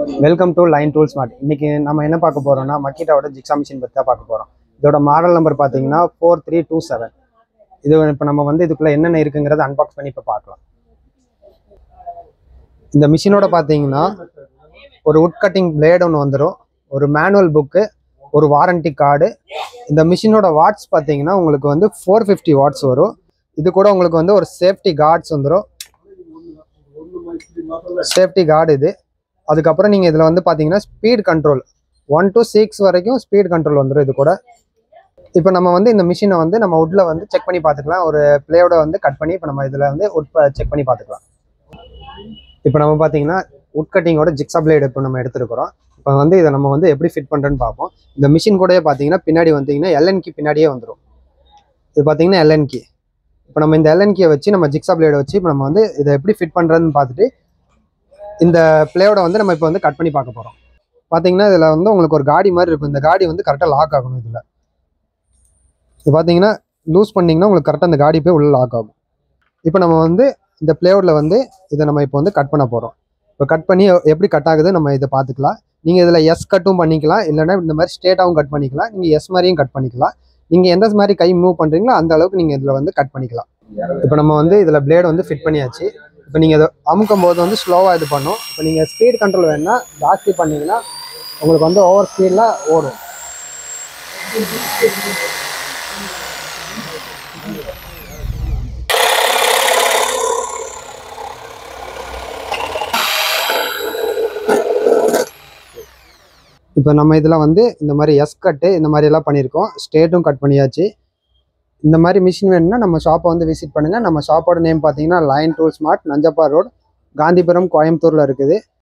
welcome to line tool smart இன்னைக்கு நம்ம என்ன பார்க்க போறோம்னா மக்கிட்டாவோட ஜிக்ஸா மிஷின் பற்றி தான் பார்க்க போறோம் இதோட மாடல் நம்பர் பார்த்தீங்கன்னா ஃபோர் த்ரீ டூ செவன் இது இப்போ நம்ம வந்து இதுக்குள்ள என்னென்ன இருக்குங்கிறத அன்பாக்ஸ் பண்ணி இப்போ பார்க்கலாம் இந்த மிஷினோட பார்த்தீங்கன்னா ஒரு உட் கட்டிங் பிளேட் ஒன்று வந்துடும் ஒரு மேனுவல் புக்கு ஒரு வாரண்டி கார்டு இந்த மிஷினோட வாட்ஸ் பார்த்தீங்கன்னா உங்களுக்கு வந்து ஃபோர் ஃபிஃப்டி வாட்ஸ் வரும் இது கூட உங்களுக்கு வந்து ஒரு சேஃப்டி கார்ட்ஸ் வந்துடும் சேஃப்டி கார்டு இது அதுக்கப்புறம் நீங்கள் இதில் வந்து பார்த்தீங்கன்னா speed control one to six வரைக்கும் ஸ்பீட் கண்ட்ரோல் வந்துடும் இது கூட இப்போ நம்ம வந்து இந்த மிஷினை வந்து நம்ம உட்ல வந்து செக் பண்ணி பார்த்துக்கலாம் ஒரு பிளேயோட வந்து கட் பண்ணி இப்போ நம்ம இதில் வந்து உட் செக் பண்ணி பார்த்துக்கலாம் இப்போ நம்ம பார்த்தீங்கன்னா உட் கட்டிங்கோட ஜிக்ஸா பிளேடு இப்போ நம்ம எடுத்துருக்கிறோம் இப்போ வந்து இதை நம்ம வந்து எப்படி ஃபிட் பண்ணுறேன்னு பார்ப்போம் இந்த மிஷின் கூடயே பார்த்தீங்கன்னா பின்னாடி வந்தீங்கன்னா எல்என்கி பின்னாடியே வந்துடும் இது பார்த்தீங்கன்னா எல்என்கி இப்போ நம்ம இந்த எல்என்கியை வச்சு நம்ம ஜிக்ஸா பிளேடை வச்சு இப்போ நம்ம வந்து இதை எப்படி ஃபிட் பண்ணுறதுன்னு பார்த்துட்டு இந்த பிளேயோட வந்து நம்ம இப்போ வந்து கட் பண்ணி பார்க்க போகிறோம் பார்த்தீங்கன்னா இதில் வந்து உங்களுக்கு ஒரு காடி மாதிரி இருக்கும் இந்த காடி வந்து கரெக்டாக லாக் ஆகணும் இதில் இது பார்த்தீங்கன்னா லூஸ் பண்ணிங்கன்னா உங்களுக்கு கரெக்டாக இந்த காடி போய் உள்ள லாக் ஆகும் இப்போ நம்ம வந்து இந்த பிளேவுட்டில் வந்து இதை நம்ம இப்போ வந்து கட் பண்ண போகிறோம் இப்போ கட் பண்ணி எப்படி கட் ஆகுது நம்ம இதை பார்த்துக்கலாம் நீங்கள் இதில் எஸ் கட்டும் பண்ணிக்கலாம் இல்லைன்னா இந்த மாதிரி ஸ்ட்ரேட்டாகவும் கட் பண்ணிக்கலாம் நீங்கள் எஸ் மாதிரியும் கட் பண்ணிக்கலாம் நீங்கள் எந்த மாதிரி கை மூவ் பண்ணுறீங்களோ அந்த அளவுக்கு நீங்கள் இதில் வந்து கட் பண்ணிக்கலாம் இப்போ நம்ம வந்து இதில் பிளேடு வந்து ஃபிட் பண்ணியாச்சு இப்போ நீங்கள் இதை அமுக்கும் போது வந்து ஸ்லோவாக இது பண்ணும் இப்போ நீங்கள் ஸ்பீட் கண்ட்ரோல் வேணும்னா ஜாஸ்தி பண்ணீங்கன்னா உங்களுக்கு வந்து ஓவர் ஸ்பீடில் ஓடும் இப்போ நம்ம இதில் வந்து இந்த மாதிரி எஸ் கட்டு இந்த மாதிரி எல்லாம் பண்ணியிருக்கோம் ஸ்டேட்டும் கட் பண்ணியாச்சு இந்த மாதிரி மிஷின் வேணும்னா நம்ம ஷாப்பை வந்து விசிட் பண்ணுங்கள் நம்ம ஷாப்போட நேம் பார்த்தீங்கன்னா line tool smart Nanjappa road Gandhipuram கோயம்புத்தூரில் இருக்குது